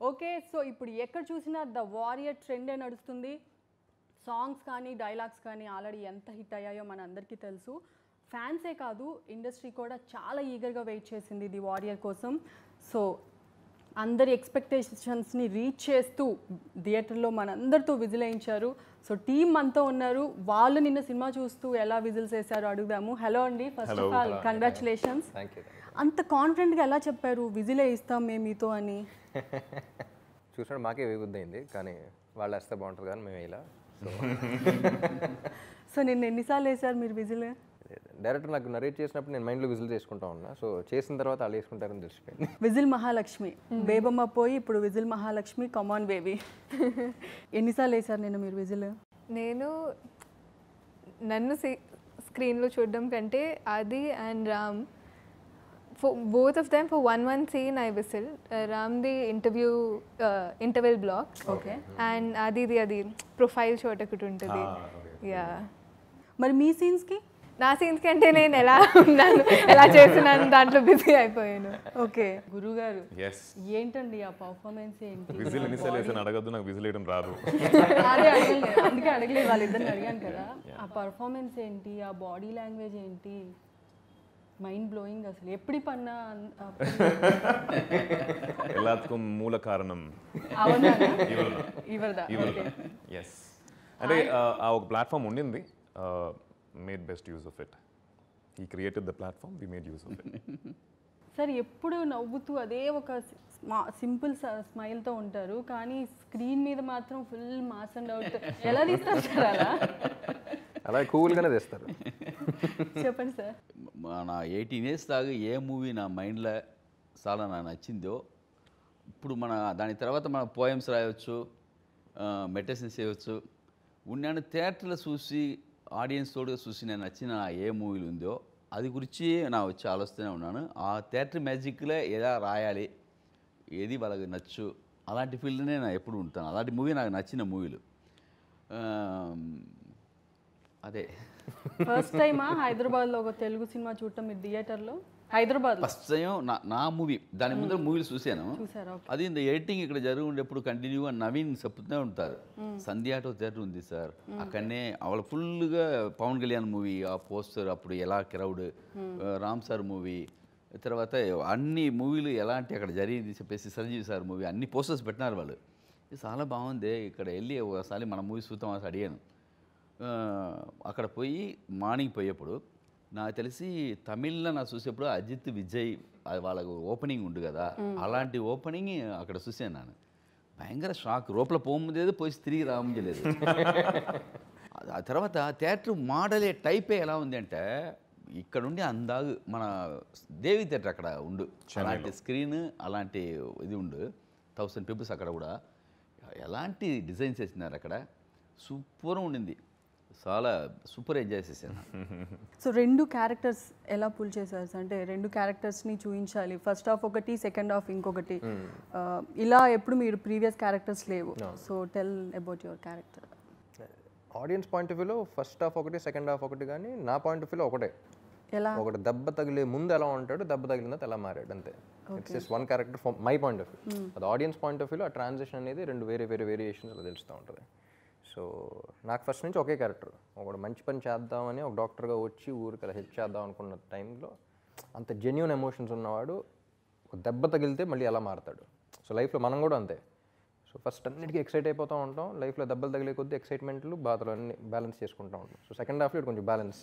Okay so ఇప్పుడు ఎక్కడ చూసినా ద వారియర్ ట్రెండే నడుస్తుంది సాంగ్స్ కానీ డైలాగ్స్ కానీ ఆల్రెడీ ఎంత హిట్ అయ్యాయో మన అందరికీ తెలుసు ఫ్యాన్సే కాదు ఇండస్ట్రీ కూడా చాలా ఈగర్గా వెయిట్ చేసింది ది వారియర్ కోసం సో అందరి ఎక్స్పెక్టేషన్స్ని రీచ్ చేస్తూ థియేటర్లో మనందరితో విజిల్ వేయించారు సో టీం మనతో ఉన్నారు వాళ్ళు నిన్న సినిమా చూస్తూ ఎలా విజిల్స్ వేశారో అడుగుదాము హలో అండి first of all congratulations thank you అంత కాన్ఫిడెంట్గా ఎలా చెప్పారు విజిలే ఇస్తాం మేము మీతో అని చూసినప్పుడు మాకే వేగుద్ది అయింది కానీ వాళ్ళు వేస్తే బాగుంటుంది కానీ మేము ఇలా సో సో నిన్న ఎన్నిసార్లు వేశారు మీరు విజిల్ డైరెక్టర్ నాకు నరేట్ చేసినప్పుడు నేను మైండ్లో విజిల్ చేసుకుంటా ఉన్నా సో చేసిన తర్వాత వాళ్ళు వేసుకుంటారని తెలిసిపోయింది విజిల్ మహాలక్ష్మి బేబమ్మ పోయి ఇప్పుడు విజిల్ మహాలక్ష్మి కమాన్ బేబీ ఎన్నిసార్లు వేశారు నిన్న మీరు విజిల్ నేను నన్ను స్క్రీన్లో చూడడం కంటే అది and Ram for both of them for one one scene I whistle రామ్ది interview interval block okay and అదిది అది ప్రొఫైల్ షాట్ ఒకటి ఉంటుంది యా మరి మీ సీన్స్కి నా సీన్స్ కంటే నేను ఎలా ఉన్నాను ఎలా చేస్తున్నాను దాంట్లో బిజీ అయిపోయాను ఓకే గురుగారు ఎస్ ఏంటండి ఆ పర్ఫార్మెన్స్ ఏంటి విజిల్ ఎన్నిసార్లు వేసాను అడగద్దు నాకు విజిల్ వేయడం రాదు అదే అడగలేదు అందుకే అడగలేదు వాళ్ళిద్దరిని అడిగాను కదా ఆ పర్ఫార్మెన్స్ ఏంటి ఆ బాడీ లాంగ్వేజ్ ఏంటి మైండ్ బ్లోయింగ్ అసలు ఎప్పుడు పన్నా అన్- అప్పుడు- ఎల్లాత్కం మూల కారణం అవునా ఇవరదా ఎస్ అంటే ఆ, ఆ ఒక ప్లాట్ఫామ్ ఉండింది made best use of it ఈ created the platform we made use of it sir ఎప్పుడు నవ్వుతూ అదే ఒక సింపుల్ స్మైల్తో ఉంటారు కానీ స్క్రీన్ మీద మాత్రం ఫుల్ మాస్ అండ్ అవుట్ ఎలా తీస్తారు సార్ అలా అలా కూల్గానే తెస్తారు చెప్పండి సార్ మన ఎయిటీన్ ఇయర్స్ దాకా ఏ మూవీ నా మైండ్లో చాలా నాకు నచ్చిందో ఇప్పుడు మన దాని తర్వాత మన పోయమ్స్ రాయవచ్చు మెడిటేషన్స్ చేయవచ్చు ఉన్నాను థియేటర్లో చూసి ఆడియన్స్ తోడుగా చూసి నేను నచ్చిన ఏ మూవీలు ఉందో అది గురించి నా వచ్చి ఆలోచిస్తూనే ఉన్నాను ఆ థియేటర్ మ్యాజిక్లో ఎలా రాయాలి ఏది వాళ్ళకి నచ్చు అలాంటి ఫీల్డ్నే నేను ఎప్పుడు ఉంటాను అలాంటి మూవీ నాకు నచ్చిన మూవీలు ఆ, అదే ఫస్ట్ టైమా హైదరాబాద్లో ఒక తెలుగు సినిమా చూడటం మీరు థియేటర్లో హైదరాబాద్లో ఫస్ట్ టైం నా నా మూవీ దాని ముందర మూవీలు చూశాను చూసారా అది ఇంత ఎడిటింగ్ ఇక్కడ జరిగి ఉండేప్పుడు కంటిన్యూగా నవీన్ చెప్తూనే ఉంటారు సంధ్య ఆటో థియేటర్ ఉంది సార్ అక్కడనే వాళ్ళ ఫుల్గా పవన్ కళ్యాణ్ మూవీ ఆ పోస్టర్ అప్పుడు ఎలా క్రౌడ్ రామ్ సార్ మూవీ తర్వాత అన్ని మూవీలు ఎలాంటి అక్కడ జరిగింది చెప్పేసి సంజీవ్ సార్ మూవీ అన్ని పోస్టర్స్ పెట్టినారు వాళ్ళు ఇది చాలా బాగుంది ఇక్కడ వెళ్ళి ఒకసారి మన మూవీ చూద్దాం అని అడిగాను ఆ, అక్కడ పోయి మార్నింగ్ పోయేప్పుడు నాకు తెలిసి తమిళ్లో నా చూసేప్పుడు అజిత్ విజయ్ అది వాళ్ళకు ఓపెనింగ్ ఉంది కదా అలాంటి ఓపెనింగ్ అక్కడ చూశాను నేను భయంకర షాక్ లోపల పోముందేదో పోయి తిరిగి రాముంజలేదు ఆ తర్వాత థియేటర్ మోడలే టైపే ఎలా ఉంది అంటే ఇక్కడ నుండి అందాగు మన దేవి థియేటర్ అక్కడ ఉండు అలాంటి స్క్రీన్ అలాంటి ఇది ఉండు థౌసండ్ పీపుల్స్ అక్కడ కూడా ఎలాంటి డిజైన్స్ వేసినారు అక్కడ సూపర్ ఉండింది చాలా సూపర్ ఎంజాయ్ చేశాను సో రెండు క్యారెక్టర్స్ ఎలా పుల్ చేశారు సార్ అంటే రెండు క్యారెక్టర్స్ని చూపించాలి ఫస్ట్ హాఫ్ ఒకటి సెకండ్ హాఫ్ ఇంకొకటి ఆ, ఇలా ఎప్పుడు మీరు ప్రీవియస్ క్యారెక్టర్స్ లేవు so tell about your character audience point of వ్యూలో ఫస్ట్ హాఫ్ ఒకటి సెకండ్ హాఫ్ ఒకటి కానీ నా పాయింట్ ఆఫ్ వ్యూలో ఒకటే ఎలా ఒకటి దెబ్బ తగిలే ముందు ఎలా ఉంటాడు దెబ్బ తగిలిన తర్వాత ఎలా మారాడు అంతే it's just one character from my point of view అది ఆడియన్స్ పాయింట్ ఆఫ్ వ్యూలో ఆ ట్రాన్సాక్షన్ అనేది రెండు వేరే వేరే వేరియేషన్స్ అలా తెలుస్తూ ఉంటుంది సో నాకు ఫస్ట్ నుంచి ఒకే క్యారెక్టర్ ఒకడు మంచి పని చేద్దామని ఒక డాక్టర్గా వచ్చి ఊరికి అలా హెల్ప్ చేద్దాం అనుకున్న టైంలో అంత జెన్యున్ ఎమోషన్స్ ఉన్నవాడు ఒక దెబ్బ తగిలితే మళ్ళీ ఎలా మారతాడు సో లైఫ్లో మనం కూడా అంతే సో ఫస్ట్ అన్నిటికీ ఎక్సైట్ అయిపోతూ ఉంటాం లైఫ్లో దెబ్బలు తగిలే కొద్దీ ఎక్సైట్మెంట్లు బాధలు అన్ని బ్యాలెన్స్ చేసుకుంటూ ఉంటాం సో సెకండ్ హాఫ్లో ఇటు కొంచెం బ్యాలెన్స్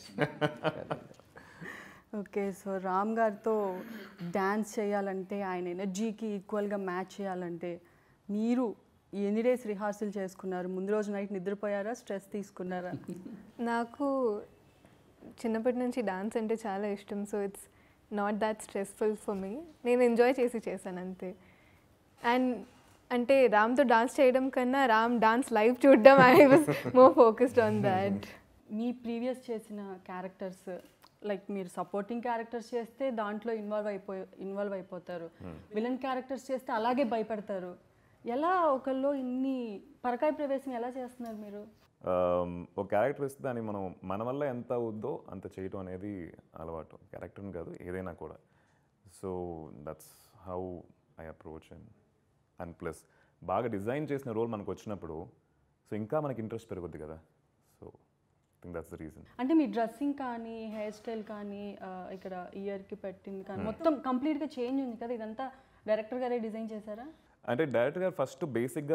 ఓకే సో రామ్ గారితో డ్యాన్స్ చేయాలంటే ఆయన ఎనర్జీకి ఈక్వల్గా మ్యాచ్ చేయాలంటే మీరు ఎన్ని డేస్ రిహార్సల్ చేసుకున్నారు ముందు రోజు నైట్ నిద్రపోయారా స్ట్రెస్ తీసుకున్నారా నాకు చిన్నప్పటి నుంచి డాన్స్ అంటే చాలా ఇష్టం so it's not that stressful for me నేను ఎంజాయ్ చేసి చేశాను అంతే అండ్ అంటే రామ్తో డాన్స్ చేయడం కన్నా రామ్ డాన్స్ లైవ్ చూడడం I was more focused on that మీ ప్రీవియస్ చేసిన క్యారెక్టర్స్ లైక్ మీరు సపోర్టింగ్ క్యారెక్టర్స్ చేస్తే దాంట్లో ఇన్వాల్వ్ అయిపో ఇన్వాల్వ్ అయిపోతారు విలన్ క్యారెక్టర్స్ చేస్తే అలాగే భయపడతారు ఎలా ఒకళ్ళు ఇన్ని పరకాయ ప్రవేశం ఎలా చేస్తున్నారు మీరు Um, ఒక క్యారెక్టర్ ఇస్తే దాన్ని మనం మన వల్ల ఎంత అవుద్దో అంత చేయటం అనేది అలవాటు క్యారెక్టర్ని కాదు ఏదైనా కూడా so that's how I approach and and plus బాగా డిజైన్ చేసిన రోల్ మనకు వచ్చినప్పుడు సో ఇంకా మనకి ఇంట్రెస్ట్ పెరుగుద్ది కదా so think that's the reason అంటే మీ డ్రెస్సింగ్ కానీ హెయిర్ స్టైల్ కానీ ఆ, ఇక్కడ ఇయర్కి పెట్టింది కానీ మొత్తం కంప్లీట్గా చేంజ్ ఉంది కదా ఇదంతా డైరెక్టర్ గారే డిజైన్ చేశారా అంటే డైరెక్టర్ గారు ఫస్ట్ బేసిక్గా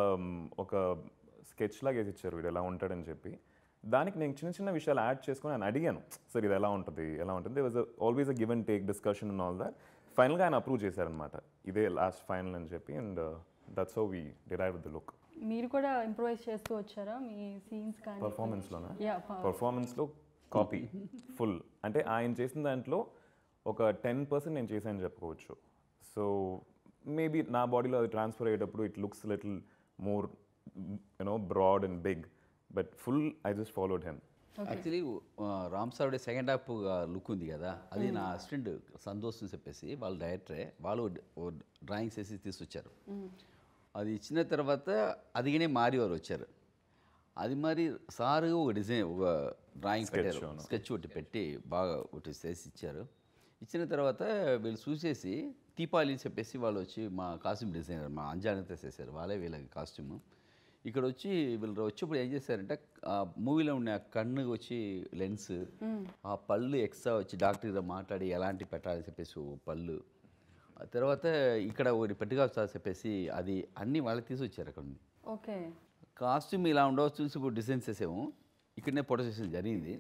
ఒక స్కెచ్ లాగా వేసి ఇచ్చారు వీడు ఎలా ఉంటాడని చెప్పి దానికి నేను చిన్న చిన్న విషయాలు యాడ్ చేసుకొని ఆయన అడిగాను సార్ ఇది ఎలా ఉంటుంది ఎలా ఉంటుంది was always a give and take discussion and all that ఫైనల్గా ఆయన అప్రూవ్ చేశారనమాట ఇదే లాస్ట్ ఫైనల్ అని చెప్పి and that's how we derive the look మీరు కూడా ఇంప్రూవైజ్ చేస్తూ వచ్చారా మీ సీన్స్ కానీ పర్ఫార్మెన్స్లోనా యా పర్ఫార్మెన్స్లో కాపీ ఫుల్ అంటే ఆయన చేసిన దాంట్లో ఒక టెన్ పర్సెంట్ నేను చేశానని చెప్పుకోవచ్చు సో మేబీ నా బాడీలో అది ట్రాన్స్ఫర్ అయ్యేటప్పుడు it looks little more you know broad and big but full I just followed him actually Ram సార్డే సెకండ్ హాఫ్ లుక్ ఉంది కదా అది నా అసిస్టెంట్ సంతోష్ అని చెప్పేసి వాళ్ళ డైరెక్టరే వాళ్ళు డ్రాయింగ్స్ వేసి తీసుకొచ్చారు అది ఇచ్చిన తర్వాత అదిగానే మారేవారు వచ్చారు అది మరి సార్ ఒక డిజైన్ ఒక డ్రాయింగ్ పెట్టారు స్కెచ్ ఒకటి పెట్టి బాగా ఒకటి చేసి ఇచ్చారు ఇచ్చిన తర్వాత వీళ్ళు చూసేసి దీపావళి అని చెప్పేసి వాళ్ళు వచ్చి మా కాస్ట్యూమ్ డిజైనర్ మా అంజానంతా చేశారు వాళ్ళే వీళ్ళకి కాస్ట్యూమ్ ఇక్కడ వచ్చి వీళ్ళు వచ్చినప్పుడు ఏం చేశారంటే ఆ మూవీలో ఉన్న ఆ కన్ను వచ్చి లెన్స్ ఆ పళ్ళు ఎక్స్ట్రా వచ్చి డాక్టర్ దగ్గర మాట్లాడి ఎలాంటి పెట్టాలని చెప్పేసి ఓ పళ్ళు ఆ తర్వాత ఇక్కడ ఒకటి పెట్టుగా చెప్పేసి అది అన్నీ వాళ్ళకి తీసుకొచ్చారు అక్కడ నుండి ఓకే కాస్ట్యూమ్ ఇలా ఉండవచ్చు చూసి ఇప్పుడు డిజైన్ చేసాము ఇక్కడనే ఫోటో సెషన్ జరిగింది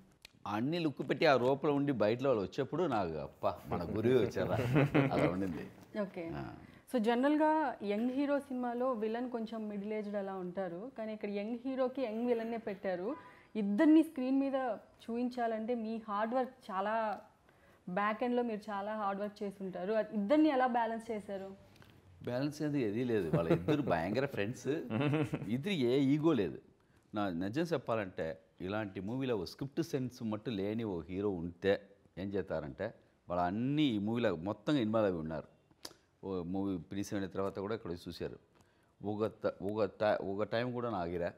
అన్ని లుక్ పెట్టి ఆ రూపంలో ఉండి బయటలో వాళ్ళు వచ్చేప్పుడు నాకు అప్ప మన గురువే వచ్చారా అలా ఉండింది ఓకే సో జనరల్గా యంగ్ హీరో సినిమాలో విలన్ కొంచెం మిడిల్ ఏజ్డ్ అలా ఉంటారు కానీ ఇక్కడ యంగ్ హీరోకి యంగ్ విలన్నే పెట్టారు ఇద్దరిని స్క్రీన్ మీద చూపించాలంటే మీ హార్డ్ వర్క్ చాలా బ్యాక్ ఎండ్లో మీరు చాలా హార్డ్ వర్క్ చేసి ఉంటారు అది ఇద్దరిని ఎలా బ్యాలెన్స్ చేశారు బ్యాలెన్స్ అనేది ఏదీ లేదు వాళ్ళ ఇద్దరు భయంకర ఫ్రెండ్స్ ఇద్దరు ఏ ఈగో లేదు నా నిజం చెప్పాలంటే ఇలాంటి మూవీలో ఓ స్క్రిప్ట్ సెన్స్ మట్టు లేని ఓ హీరో ఉంటే ఏం చేస్తారంటే వాళ్ళు అన్ని ఈ మూవీలో మొత్తంగా ఇన్వాల్వ్ అయి ఉన్నారు ఓ మూవీ ఫినిష్ అయిన తర్వాత కూడా ఇక్కడ వచ్చి చూశారు ఒక త- ఒక టై ఒక టైం కూడా నాగిరా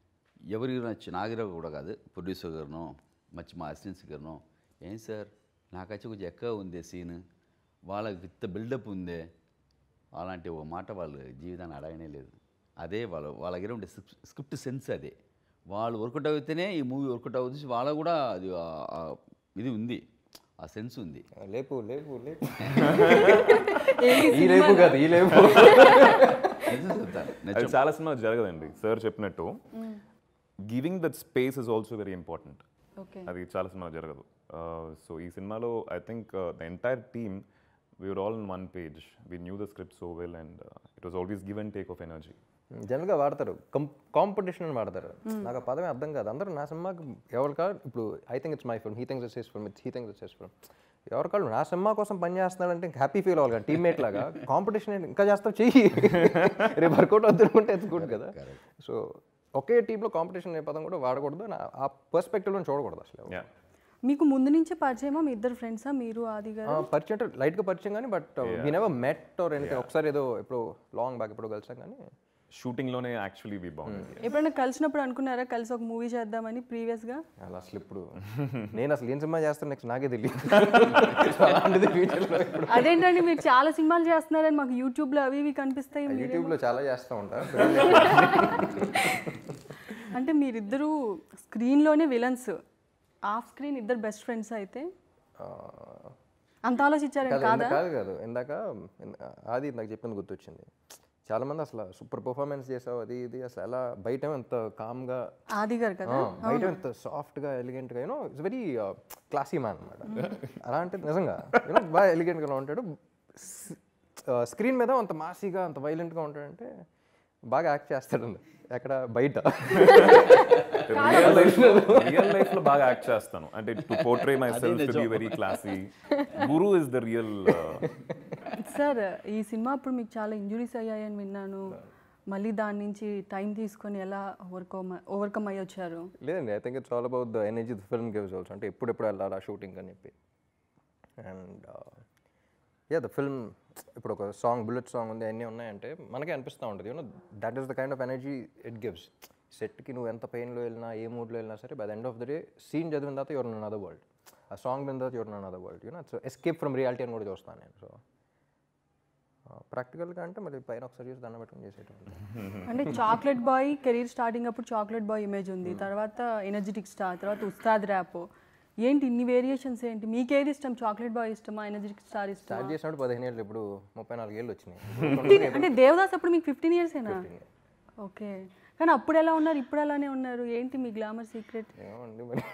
ఎవరి నచ్చి నాగిరా కూడా కాదు ప్రొడ్యూసర్ గారునో మంచి మా అసిస్టెంట్స్ గారునో ఏం సార్ నాకచ్చి కొంచెం ఎక్కువ ఉంది సీన్ వాళ్ళకి ఇంత బిల్డప్ ఉందే అలాంటి ఒక మాట వాళ్ళ జీవితాన్ని అడగనే లేదు అదే వాళ్ళ వాళ్ళ దగ్గర ఉండే స్క్రిప్ట్ స్క్రిప్ట్ సెన్స్ అదే వాళ్ళు వర్కౌట్ అవుతేనే ఈ మూవీ వర్కౌట్ అవుతుంది వాళ్ళ కూడా అది ఆ- ఆ ఇది ఉంది ఆ సెన్స్ ఉంది లేపు లేపు లేపు ఈ లేపు కాదు ఈ లేపు నిజం చెప్తాను అది చాలా సినిమా జరగదండి సార్ చెప్పినట్టు giving that space is also very important okay అది చాలా సినిమా జరగదు సో ఈ సినిమాలో I think the entire team we are all in one page we knew the script so well and it was always give and take of energy జనరల్గా వాడతారు కం competition అని వాడతారు నాకు ఆ పదమే అర్థం కాదు అందరూ నా సినిమాకి ఎవరి కాదు ఇప్పుడు I think it's my film he thinks it's his film it's he thinks it's his film ఎవరి కాళ్ళు నా సినిమా కోసం పని చేస్తున్నాడంటే హ్యాపీ ఫీల్ అవ్వాలి కదా టీమ్మేట్ లాగా కాంపిటీషన్ ఇంకా చేస్తావు చెయ్యి రేపు వర్కౌట్ అవుతుంటే ఇట్స్ గుడ్ కదా సో ఒకే టీంలో కాంపిటీషన్ అనే పదం కూడా వాడకూడదు నా ఆ పర్స్పెక్టివ్లో చూడకూడదు అసలు యా మీకు ముందు నుంచే పరిచయమా మీ ఇద్దరు ఫ్రెండ్సా మీరు ఆది గారు ఆ, పరిచయం అంటే లైట్గా పరిచయం కానీ but we never met or anything ఒకసారి ఏదో ఇప్పుడు లాంగ్ బ్యాక్ ఎప్పుడు కలిసాం కానీ షూటింగ్లోనే యాక్చువల్లీ వీ బాగుంది ఎప్పుడైనా కలిసినప్పుడు అనుకున్నారా కలిసి ఒక మూవీ చేద్దామని ప్రీవియస్గా అలా అసలు ఇప్పుడు నేను అసలు ఏం సినిమా చేస్తాను నెక్స్ట్ నాకే తెలియదు So, అలాంటిది ఫ్యూచర్లో ఇప్పుడు అదేంటండి మీరు చాలా సినిమాలు చేస్తున్నారని మాకు యూట్యూబ్లో అవి ఇవి కనిపిస్తాయి మీరేమో- యూట్యూబ్లో చాలా చేస్తూ ఉంటారు అంటే మీరిద్దరూ స్క్రీన్లోనే విలన్స్ ఆఫ్ స్క్రీన్ ఇద్దరు బెస్ట్ ఫ్రెండ్స్ అయితే అంత ఆలోచించారని కాదు కాదా ఇందాక కాదు కాదు ఇందాక ఇంద- ఆది ఇందాక చెప్పింది గుర్తొచ్చింది చాలా మంది అసలు సూపర్ పర్ఫార్మెన్స్ చేసావు అది ఇది అసలు ఎలా బయట ఎంత కామ్గా ఆది గారు కదా బయట ఎంత సాఫ్ట్గా ఎలిగెంట్గా you know it's very classy man అనమాట అలా అంటే నిజంగా యూనో బాగా ఎలిగెంట్గా ఉంటాడు స్క్రీన్ మీద అంత మాసీగా అంత వైలెంట్గా ఉంటాడంటే బాగా యాక్ట్ చేస్తాడు ఎక్కడ బయట రియల్ లైఫ్ లో బాగా యాక్ట్ చేస్తాను అంటే to portray myself to be very classy Guru is the real sir ఈ సినిమా అప్పుడు మీకు చాలా ఇంజురీస్ అయ్యాయని విన్నాను మళ్ళీ దాని నుంచి టైం తీసుకొని ఎలా ఓవర్కమ్ ఓవర్కమ్ అయ్యి వచ్చారు లేదండి I think it's all about the energy the film gives also అంటే ఎప్పుడెప్పుడు వెళ్ళాలా షూటింగ్ అని చెప్పి అండ్ యా ద ఫిల్మ్ ఇప్పుడు ఒక సాంగ్ బుల్లెట్ సాంగ్ ఉంది అన్నీ ఉన్నాయంటే మనకే అనిపిస్తూ ఉంటుంది you know that is the kind of energy it gives సెట్కి నువ్వు ఎంత పెయిన్లో వెళ్ళినా ఏ మూడ్లో వెళ్ళినా సరే by the end of the day scene చదివిన తర్వాత యువర్ నన్ అదర్ వరల్డ్ ఆ సాంగ్ విన్న తర్వాత you're none other world you know escape from reality అని కూడా చూస్తాను నేను సో ప్రాక్టికల్గా అంటే మళ్ళీ పైన ఒకసారి చూసి దండం పెట్టుకుని చేసేటప్పుడు అంటే చాక్లెట్ బాయ్ కెరీర్ స్టార్టింగ్ అప్పుడు చాక్లెట్ బాయ్ ఇమేజ్ ఉంది తర్వాత ఎనర్జెటిక్ స్టార్ తర్వాత ఉస్తాద్ ర్యాప్ ఏంటి ఇన్ని వేరియేషన్స్ ఏంటి మీకేది ఇష్టం చాక్లెట్ బాయ్ ఇష్టమా ఎనర్జెటిక్ స్టార్ ఇష్టమా స్టార్ట్ చేసినప్పుడు పదిహేను ఏళ్ళు ఇప్పుడు ముప్పై నాలుగు ఏళ్ళు వచ్చినాయి అంటే దేవదాస్ అప్పుడు మీకు ఫిఫ్టీన్ ఇయర్సేనా ఓకే కానీ అప్పుడు ఎలా ఉన్నారు ఇప్పుడు అలానే ఉన్నారు ఏంటి మీ గ్లామర్ సీక్రెట్ ఏమండి మరి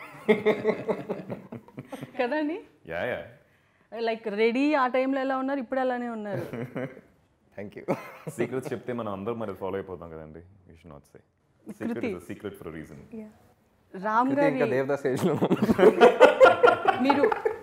కదండి యా యా లైక్ రెడీ ఆ టైంలో ఎలా ఉన్నారు ఇప్పుడు అలానే ఉన్నారు థ్యాంక్ యూ సీక్రెట్స్ చెప్తే మనం అందరం మరి ఫాలో అయిపోతాం కదండి you should not say secret is secret for reason Ram గారి ఇంకా దేవదాస్ ఏజ్లో మీరు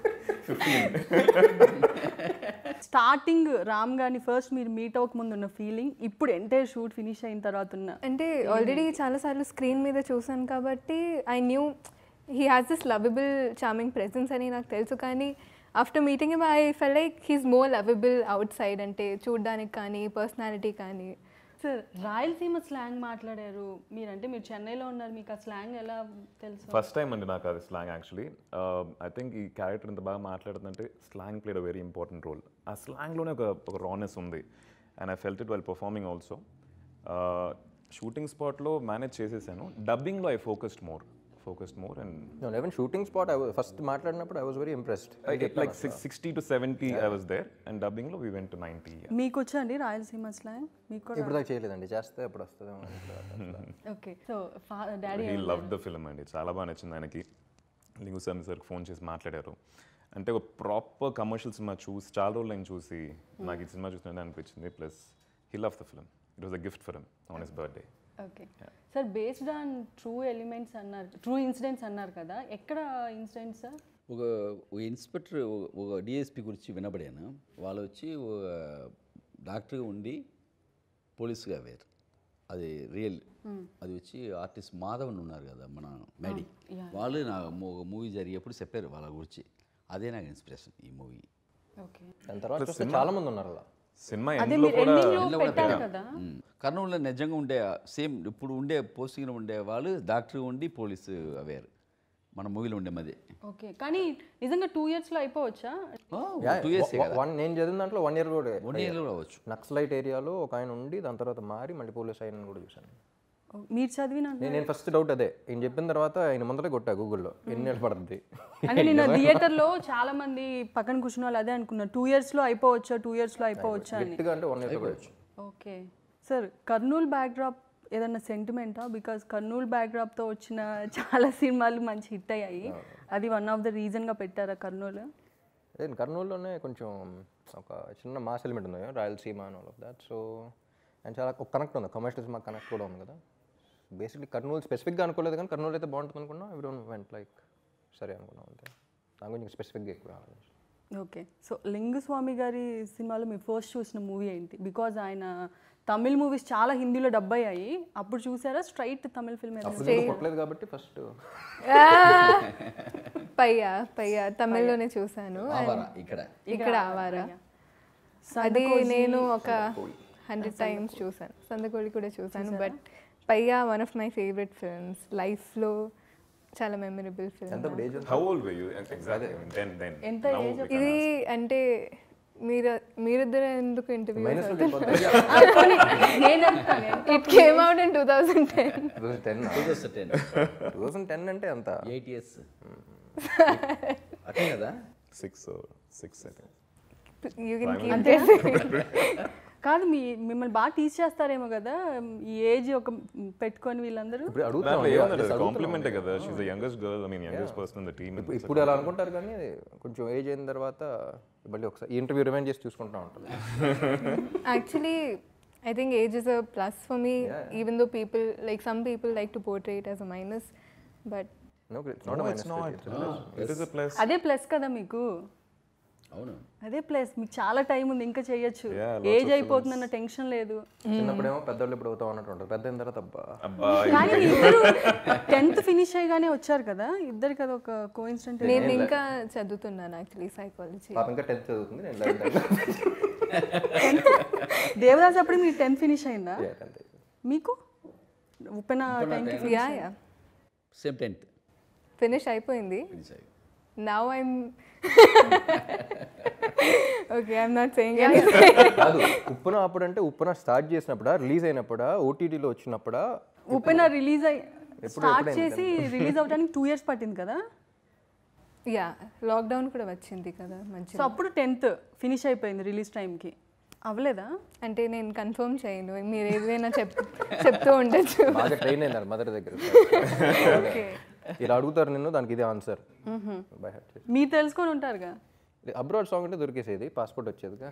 స్టార్టింగ్ రామ్ గారిని ఫస్ట్ మీరు మీట్ అవ్వక ముందు ఉన్న ఫీలింగ్ ఇప్పుడు ఎంటైర్ షూట్ ఫినిష్ అయిన తర్వాత ఉన్న అంటే ఆల్రెడీ చాలాసార్లు స్క్రీన్ మీద చూసాను కాబట్టి I knew he has this lovable charming presence అని నాకు తెలుసు కానీ after meeting I felt like he's more lovable outside అంటే చూడ్డానికి కానీ పర్సనాలిటీ కానీ సార్ రాయలసీమ స్లాంగ్ మాట్లాడారు మీరంటే మీరు చెన్నైలో ఉన్నారు మీకు ఆ స్లాంగ్ ఎలా తెలుసు ఫస్ట్ టైం అండి నాకు అది స్లాంగ్ యాక్చువల్లీ ఐ థింక్ ఈ క్యారెక్టర్ ఇంత బాగా మాట్లాడుతుందంటే slang played a very important role ఆ స్లాంగ్లోనే ఒక ఒక రానెస్ ఉంది and I felt it well performing also shooting స్పాట్లో మేనేజ్ చేసేసాను డబ్బింగ్లో I focused more focused more and eleven shooting spot first మాట్లాడినప్పుడు I was very impressed like six sixty to seventy I was there and డబ్బింగ్లో we went to ninety మీకు వచ్చా అండి Rayalaseema slang మీకు కూడా ఇప్పుడు దాకా చేయలేదండి చేస్తే అప్పుడు వస్తుందేమో అట్లా. Okay so daddy he love the film అండి చాలా బాగా నచ్చింది ఆయనకి లింగుస్వామి సార్కి ఫోన్ చేసి మాట్లాడారు అంటే ఒక ప్రాపర్ కమర్షియల్ సినిమా చూసి చాలా రోజులు నేను చూసి నాకు ఈ సినిమా చూస్తుంటే అనిపించింది plus he love the film it was a gift for him on his birthday okay sir based on true elements అన్నారు ట్రూ ఇన్సిడెంట్స్ అన్నారు కదా ఎక్కడ ఇన్సిడెంట్స్ సార్ ఒక ఒక ఇన్స్పెక్టర్ ఒక- ఒక డిఎస్పి గురించి వినబడాను వాళ్ళు వచ్చి ఒక డాక్టర్గా ఉండి పోలీసుగా వేరు అది రియల్ అది వచ్చి ఆర్టిస్ట్ మాధవ్ అని ఉన్నారు కదా మన మేడి వాళ్ళు నా ఒక మూవీ జరిగేప్పుడు చెప్పారు వాళ్ళ గురించి అదే నాకు ఇన్స్పిరేషన్ ఈ మూవీ ఓకే దాని తర్వాత చూస్తే చాలా మంది ఉన్నారు అలా సినిమా అదే ఎండ్లో మీరు కూడా ఎండింగ్ లో పెట్టారు కదా కర్నూలులో నిజంగా ఉండే సేమ్ ఇప్పుడు ఉండే పోస్టింగ్లో ఉండే వాళ్ళు డాక్టర్ ఉండి పోలీసు అవేర్ మన మూవీలో ఉండే మది ఓకే కానీ నిజంగా టూ ఇయర్స్ లో అయిపోవచ్చా టూ ఇయర్స్ వన్ నేను చదివిన దాంట్లో వన్ ఇయర్ కూడా వన్ ఇయర్లో రావచ్చు నక్సలైట్ ఏరియాలో ఒక ఆయన ఉండి దాని తర్వాత మారి మళ్ళీ పోలీస్ ఆయన కూడా చూశాను మీరు చదివిన నేను నేను ఫస్ట్ డౌట్ అదే ఈయన చెప్పిన తర్వాత ఆయన ముందరే కొట్టా గూగుల్లో ఎన్ని ఏళ్ళు పడుతుంది అంటే నిన్న థియేటర్ లో చాలా మంది పక్కన కూర్చున్న వాళ్ళు అదే అనుకున్నారు టూ ఇయర్స్ లో అయిపోవచ్చా టూ ఇయర్స్ లో అయిపోవచ్చా అని గట్టిగా అంటే వన్ ఇయర్ కూడా ఓకే సార్ కర్నూలు బ్యాక్డ్రాప్ ఏదన్నా సెంటిమెంటా బికాస్ కర్నూలు బ్యాక్డ్రాప్తో వచ్చిన చాలా సినిమాలు మంచి హిట్ అయ్యాయి అది వన్ ఆఫ్ ద రీజన్గా పెట్టారా కర్నూలు అదే కర్నూలులోనే కొంచెం ఒక చిన్న మాస్ ఎలిమెంట్ ఉంది Rayalaseema and all of that so and చాలా ఒక కనెక్ట్ ఉంది కమర్షియల్ సినిమా కనెక్ట్ కూడా ఉంది కదా బేసిక్లీ కర్నూలు స్పెసిఫిక్గా అనుకోలేదు కానీ కర్నూలు అయితే బాగుంటుంది అనుకున్నాం ఎవ్రీ వన్ వెంట్ లైక్ సరే అనుకున్నాం అంతే దాని గురించి స్పెసిఫిక్గా ఎక్కువ ఆలోచించాను. ఓకే సో లింగుస్వామి గారి సినిమాలో మీ ఫస్ట్ చూసిన మూవీ ఏంటి బికాజ్ ఆయన తమిళ్ మూవీస్ చాలా హిందీలో డబ్ అయ్యాయి అప్పుడు చూసారా స్ట్రైట్ తమిళ్ ఫిల్మ్ అప్పుడు నేను కొట్టలేదు కాబట్టి ఫస్ట్ పయ్యా పయ్యా తమిళ్లోనే చూసాను ఆవారా ఇక్కడ ఇక్కడ ఆవారా అది నేను ఒక హండ్రెడ్ టైమ్స్ చూసాను సందకోడి కూడా చూసాను but Paiyaa one of my favourite films లైఫ్లో చాలా మెమరబుల్ ఫిల్మ్ ఎంత age how old were you exactly then then ఎంత age ఇది అంటే మీరు మీరిద్దరు ఎందుకు ఇంటర్వ్యూ మైనస్ నేను చెప్తాను it came out in two thousand ten two thousand ten two thousand ten two thousand ten అంటే అంత ఎయిట్ ఇయర్స్ అట్టే కదా six six I think you can keep కాదు మీ మిమ్మల్ని బాగా టీచ్ చేస్తారేమో కదా ఈ ఏజ్ ఒక పెట్టుకొని వీళ్ళందరూ ఇప్పుడు దాంట్లో అడుగుతున్నాం ఏమన్నా కాంప్లిమెంటే కదా she the youngest girl I mean youngest person in the team ఇప్పుడు అలా అనుకుంటారు కానీ కొంచెం ఏజ్ అయిన తర్వాత మళ్ళీ ఒకసారి ఈ ఇంటర్వ్యూ రిమైండ్ చేసి చూసుకుంటా ఉంటుంది Actually, I think age is a plus for me, even though people, like some people like to portray it as a minus. But No, it's not a minus trait, it's a plus. It is a plus అదే plus కదా మీకు అవును అదే plus మీకు చాలా time ఉంది ఇంకా చేయొచ్చు Yeah, lots ఏజ్ అయిపోతుందన్న టెన్షన్ లేదు చిన్నప్పుడేమో పెద్దోళ్ళు ఇప్పుడు అవుతాం అన్నట్టు ఉంటుంది పెద్ద అయిన తర్వాత అబ్బా అబ్బా కానీ ఇద్దరు టెన్త్ ఫినిష్ అయ్యగానే వచ్చారు కదా ఇద్దరికి అది ఒక కోఇన్సిడెంట్ నేను ఇంకా చదువుతున్నాను యాక్చువల్లీ సైకాలజీ పాప ఇంకా టెన్త్ చదువుతుంది నేను లెవెన్త్ దేవదాస్ అప్పుడు మీరు టెన్త్ ఫినిష్ అయిందా టెన్త్ మీకు Uppena tenth yeah yeah same tenth finish అయిపోయింది ఫినిష్ అయ్యి now I'm okay I'm not saying కాదు ఉప్పున అప్పుడంటే ఉప్పున స్టార్ట్ చేసినప్పుడా రిలీజ్ అయినప్పుడా ఓటీటీలో వచ్చినప్పుడా ఉపెన్ రిలీజ్ అయ్యి స్టార్ట్ చేసి రిలీజ్ అవడానికి టూ ఇయర్స్ పట్టింది కదా యా లాక్డౌన్ కూడా వచ్చింది కదా సో మంచి అప్పుడు టెన్త్ ఫినిష్ అయిపోయింది రిలీజ్ టైంకి అవ్వలేదా అంటే నేను కన్ఫర్మ్ చేయను మీరు ఏదైనా చెప్ చెప్తూ ఉండొచ్చు బాగా ట్రైన్ అయినారు మదర్ దగ్గర ఓకే ఇలా అడుగుతారు నిన్ను దానికి ఇదే ఆన్సర్ బై హార్ట్ మీరు తెలుసుకొని ఉంటారుగా అబ్రాడ్ సాంగ్ అంటే దొరికేసేది పాస్పోర్ట్ వచ్చేదిగా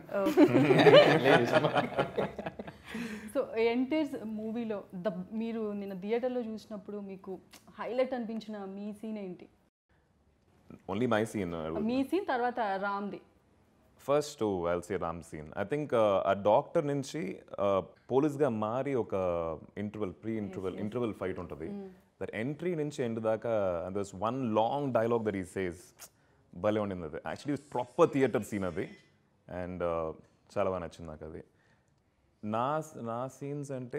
సో ఎన్టీర్స్ మూవీలో ద మీరు నిన్న థియేటర్లో చూసినప్పుడు మీకు హైలైట్ అనిపించిన మీ సీన్ ఏంటి ఓన్లీ మై సీన్ మీ సీన్ తర్వాత రామ్ది first I'll say Ram scene I think ఆ డాక్టర్ నుంచి పోలీస్గా మారి ఒక interval pre interval interval fight ఉంటుంది దట్ ఎంట్రీ నుంచి ఎండ్ దాకా this one long dialogue that he says భలే ఉండింది అది యాక్చువల్లీ ప్రాపర్ థియేటర్ సీన్ అది అండ్ చాలా బాగా నచ్చింది నాకు అది నా నా సీన్స్ అంటే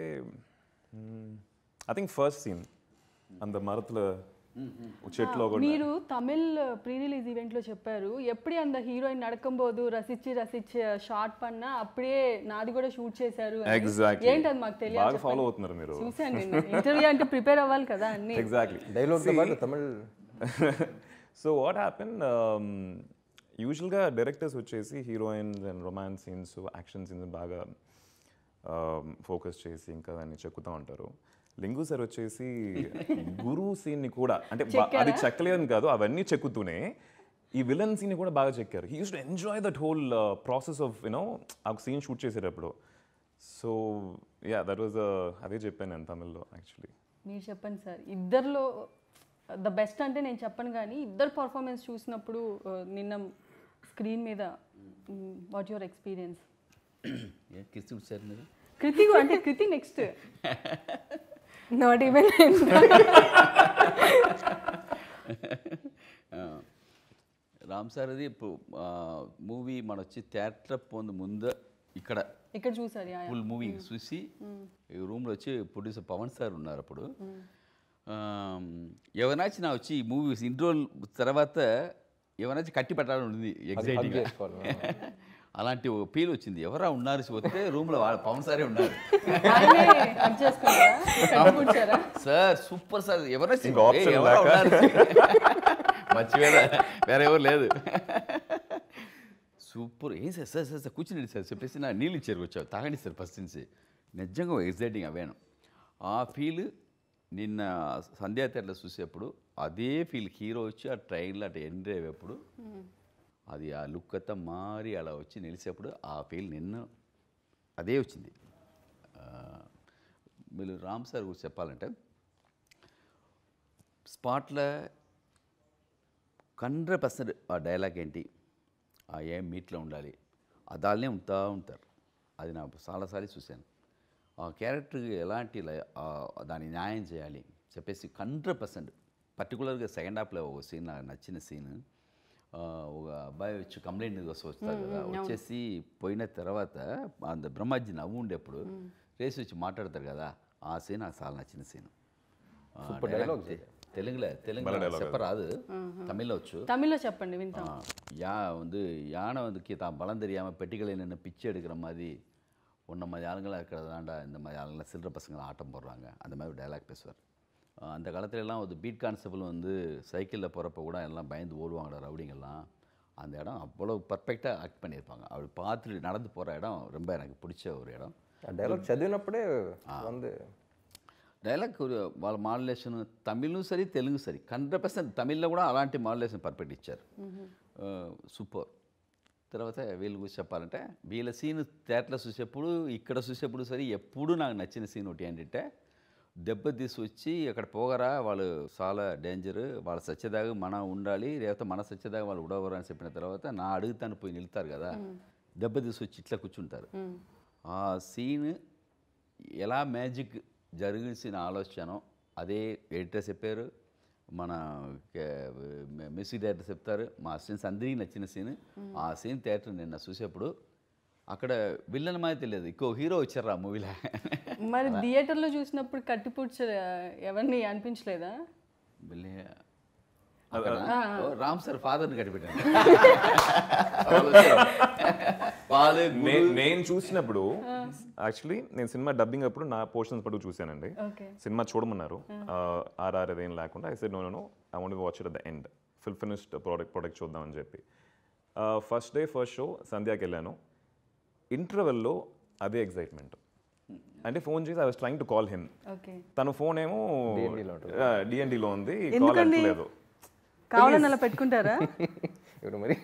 ఐ థింక్ ఫస్ట్ సీన్ అంత మరతుల చెట్లో కూడా మీరు తమిళ్ ప్రీ రిలీజ్ ఈవెంట్లో చెప్పారు ఎప్పుడే అంత హీరోయిన్ నడకంబోదు రసిచ్చి రసిచ్చి షార్ట్ పన్నా అప్పుడే నాది కూడా షూట్ చేశారు అని. Exactly. ఏంటి అది మాకు తెలియదు బాగా ఫాలో అవుతున్నారు మీరు చూసాను నేను ఇంటర్వ్యూ అంటే ప్రిపేర్ అవ్వాలి కదా అన్ని ఎగ్జాక్ట్లీ డైలాగ్తో పాటు తమిళ్ సో వాట్ హ్యాపెన్ యూజువల్గా డైరెక్టర్స్ వచ్చేసి heroines and romance scenes action scenes బాగా ఫోకస్ చేసి ఇంకా దాన్ని చెక్కుతూ ఉంటారు లింగు సార్ వచ్చేసి గురు సీన్ని కూడా అంటే బా- అది చెక్కలేదని కాదు అవన్నీ చెక్కుతూనే ఈ విలన్ సీన్ కూడా బాగా చెక్కారు he used to enjoy that whole process of you know ఆ సీన్ షూట్ చేసేటప్పుడు సో యా దట్ వాజ్ అదే చెప్పాను నేను తమిళ్లో యాక్చువల్లీ మీరు చెప్పండి సార్ ఇద్దరిలో ద బెస్ట్ అంటే నేను చెప్పను కానీ ఇద్దరు పర్ఫార్మెన్స్ చూసినప్పుడు ఆ, నిన్న స్క్రీన్ మీద వాట్ యువర్ ఎక్స్పీరియన్స్ కిస్తు వచ్చారు మీరు కృతి అంటే కృతి నెక్స్ట్ నాట్ ఈవెన్ ఆ, రామ్ సార్ అది ఇప్పుడు మూవీ మన వచ్చి థియేటర్ పోంది ముందు ఇక్కడ ఇక్కడ చూసారు యా, యా. ఫుల్ మూవీ చూసి ఈ రూమ్లో వచ్చి ప్రొడ్యూసర్ పవన్ సార్ ఉన్నారు అప్పుడు ఎవరినాచి నా వచ్చి ఈ మూవీ ఇంట్రోల్ తర్వాత ఎవరినాచి కట్టి పెట్టాలని ఉంది ఎగ్జైటింగ్ చేసుకోవాలి. అలాంటి ఒక ఫీల్ వచ్చింది ఎవరా ఉన్నారు వస్తే రూమ్లో వాళ్ళ పవన్ సారే ఉన్నారు ఆయనే హక్ చేసుకున్నారా కట్టుకుంటారా సార్ సూపర్ సార్ ఎవరైనా ఇంకో option మర్చిపోయారా వేరే ఎవరు లేదు సూపర్ ఏం సార్ సార్ సార్ సార్ కూర్చుని సార్ చెప్పేసి నా నీళ్ళు ఇచ్చారు వచ్చావు తాగండి సార్ ఫస్ట్ నుంచి నిజంగా ఎగ్జైటింగ్ అవేను ఆ ఫీల్ నిన్న సంధ్యా థియేటర్లో చూసేప్పుడు అదే ఫీల్ హీరో వచ్చి ఆ ట్రైన్లో అటు ఎండ్ అయ్యేటప్పుడు అది ఆ లుక్ అంతా మారి అలా వచ్చి నిలిచేప్పుడు ఆ ఫీల్ నిన్న అదే వచ్చింది ఆ, మీరు రామ్ సార్ గురించి చెప్పాలంటే స్పాట్లో హండ్రెడ్ పర్సెంట్ ఆ డైలాగ్ ఏంటి ఆ ఏం మీట్లో ఉండాలి అదాలనే ఉంటా ఉంటారు అది నా చాలాసార్లు చూశాను ఆ క్యారెక్టర్కి ఎలాంటి లై- ఆ దాన్ని న్యాయం చేయాలి చెప్పేసి హండ్రెడ్ పర్సెంట్ పర్టికులర్గా సెకండ్ హాఫ్లో ఒక సీన్ నాకు నచ్చిన సీన్ ఒక అబ్బాయి వచ్చి కంప్లైంట్ కోసం వస్తారు కదా వచ్చేసి పోయిన తర్వాత అంత బ్రహ్మాజీ నవ్వు ఉండేప్పుడు రేసి వచ్చి మాట్లాడతారు కదా ఆ సీన్ నాకు చాలా నచ్చిన సీన్ తెలుగులో తెలుగులో చెప్పరాదు తమిళ్లో వచ్చు తమిళ్లో చెప్పండి వింటాం ஆ, யா வந்து யானை வந்து கீ தான் பலம் தெரியாமல் பெட்டிகளை நின்று பிச்சை எடுக்கிற மாதிரி உன்ன மாதிரி ஆளுங்களாம் இருக்கிறதாண்டா இந்த மாதிரி ஆளுங்களாம் சில்லற பசங்களை ஆட்டம் போடுறாங்க அந்த மாதிரி ஒரு டைலாக் பேசுவார் ஆ, அந்த காலத்துல எல்லாம் ஒரு பீட் கான்ஸ்டபிள் வந்து சைக்கிளில் போகிறப்ப கூட எல்லாம் பயந்து ஓடுவாங்கடா ரவுடிங்கெல்லாம் அந்த இடம் அவ்வளோ பர்ஃபெக்டாக ஆக்ட் பண்ணியிருப்பாங்க அப்படி பார்த்துட்டு நடந்து போகிற இடம் ரொம்ப எனக்கு பிடிச்ச ஒரு இடம் ఆ డైలాగ్ చదివినప్పుడే వంద డైలాగ్ ఒక- వాళ్ళ మాడ్యులేషన్ తమిళ్ సరి తెలుగు సరి హండ్రెడ్ పర్సెంట్ తమిళ్లో కూడా అలాంటి మాడ్యులేషన్ పర్ఫెక్ట్ ఇచ్చారు సూపర్ తర్వాత వీళ్ళ గురించి చెప్పాలంటే వీళ్ళ సీన్ థియేటర్లో చూసేప్పుడు ఇక్కడ చూసేప్పుడు సరే ఎప్పుడు నాకు నచ్చిన సీన్ ఒకటి ఏంటంటే దెబ్బ తీసి వచ్చి అక్కడ పోగరా వాళ్ళు చాలా డేంజర్ వాళ్ళ సత్యదాగా మనం ఉండాలి లేకపోతే మన సత్యదాగా వాళ్ళు ఉడవరు అని చెప్పిన తర్వాత నా అడుగుతాను పోయి నిలుతారు కదా దెబ్బ తీసి వచ్చి ఇట్లా కూర్చుంటారు ఆ సీన్ ఎలా మ్యాజిక్ జరిగిన ఆలోచన అదే ఎడిటర్ చెప్పారు మన మ్యూజిక్ డైరెక్టర్ చెప్తారు మా సీన్స్ అందరికీ నచ్చిన సీన్ ఆ సీన్ థియేటర్ నిన్న చూసేప్పుడు అక్కడ విల్లన్ మాది తెలియదు ఇంకో హీరో వచ్చారు ఆ మూవీలో మరి థియేటర్లో చూసినప్పుడు కట్టిపుడ్చ ఎవరిని అనిపించలేదా అక్కడ ఓ, రామ్ సార్ ఫాదర్ని కట్టిపెట్టాను వాళ్ళు నే- నేను చూసినప్పుడు యాక్చువల్లీ నేను సినిమా డబ్బింగ్ అప్పుడు నా పోర్షన్స్ పట్టు చూశానండి ఓకే సినిమా చూడమన్నారు ఆర్ఆర్ అదేం లేకుండా I said no no I want watch it at the end full finished product product చూద్దామని చెప్పి ఫస్ట్ డే ఫస్ట్ షో సంధ్యాకి వెళ్ళాను ఇంటర్వెల్లో అదే ఎగ్జైట్మెంట్ అంటే ఫోన్ చేసి I was trying to call him okay తన ఫోన్ ఏమో డిఎన్డీలో ఉంది కాల్ ఎందుకండి? అంటలేదు కావాలని అలా పెట్టుకుంటారా ఇప్పుడు మరి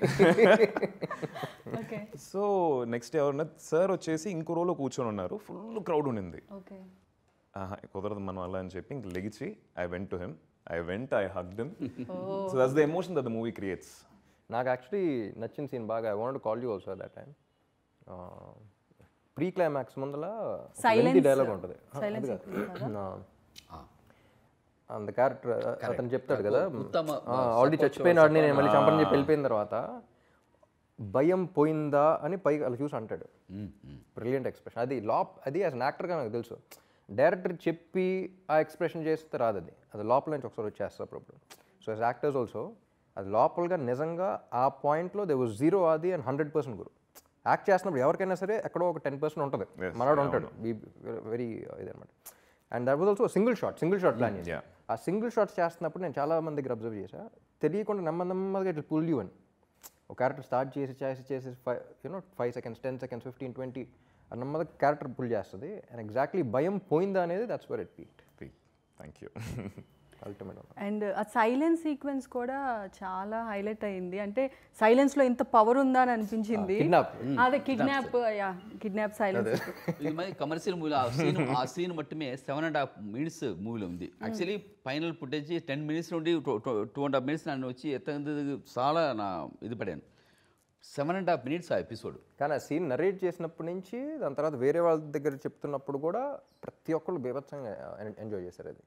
ఓకే సో నెక్స్ట్ ఎవరన్నా సార్ వచ్చేసి ఇంకో రోజులో కూర్చొని ఉన్నారు ఫుల్ క్రౌడ్ ఉండింది ఓకే ఆహా, కుదరదు మనం అలా అని చెప్పి ఇంక లెగిచి I went to him I went I hug him so that's the emotion that the movie creates నాకు యాక్చువల్లీ నచ్చిన సీన్ బాగా I want call you also that time pre climax ముందల Silence. డైలాగ్ ఉంటుంది Silence అది కాదు. ఆ. అంత character అతను చెప్తాడు కదా ఉత్తమ ఆల్రెడీ చచ్చిపోయినాడు నేను మళ్ళీ చంపని చెప్పి వెళ్ళిపోయిన తర్వాత భయం పోయిందా అని పైకి అలా చూసి అంటాడు బ్రిలియంట్ ఎక్స్ప్రెషన్ అది లాప్ అది యాజ్ అన్ యాక్టర్గా నాకు తెలుసు డైరెక్టర్ చెప్పి ఆ ఎక్స్ప్రెషన్ చేస్తే రాదు అది అది లోపల నుంచి ఒకసారి వచ్చేస్తారు అప్పుడప్పుడు సో యాజ్ యాక్టర్స్ ఆల్సో అది లోపలగా నిజంగా ఆ పాయింట్లో దే వాజ్ జీరో అది అండ్ హండ్రెడ్ పర్సెంట్ గురు యాక్ట్ చేస్తున్నప్పుడు ఎవరికైనా సరే ఎక్కడో ఒక టెన్ పర్సెంట్ ఉంటుంది మనవాడు ఉంటాడు వెరీ ఇదనమాట and that was also single shot single shot plan చేసి Yeah. ఆ సింగిల్ షాట్స్ చేస్తున్నప్పుడు నేను చాలా మంది దగ్గర అబ్జర్వ్ చేశా తెలియకుండా నెమ్మ నెమ్మదిగా ఇట్లా పుల్ యూ అని ఒక క్యారెక్టర్ స్టార్ట్ చేసి చేసి చేసి five you know five seconds ten seconds fifteen twenty నెమ్మదిగా క్యారెక్టర్ పుల్ చేస్తుంది అండ్ ఎగ్జాక్ట్లీ భయం పోయిందా అనేది that's where it peak thank you ultimate and ఆ సైలెన్స్ సీక్వెన్స్ కూడా చాలా హైలైట్ అయింది అంటే సైలెన్స్ లో ఇంత పవర్ ఉందా అని అనిపించింది kidnap. అదే కిడ్నాప్ యా కిడ్నాప్ సైలెన్స్ ఇది మరి కమర్షియల్ మూవీలో ఆ సీన్ ఆ సీన్ మట్టుమే సెవెన్ అండ్ హాఫ్ మినిట్స్ మూవీలో ఉంది actually final footage ten minutes నుండి టూ అండ్ హాఫ్ మినిట్స్ నన్ను వచ్చి ఎత్త చాలా నా ఇది పడాను సెవెన్ అండ్ హాఫ్ మినిట్స్ ఆ ఎపిసోడ్ కానీ ఆ సీన్ నరేట్ చేసినప్పటి నుంచి దాని తర్వాత వేరే వాళ్ళ దగ్గర చెప్తున్నప్పుడు కూడా ప్రతి ఒక్కళ్ళు బీభత్సంగా ఎంజాయ్ చేశారు అది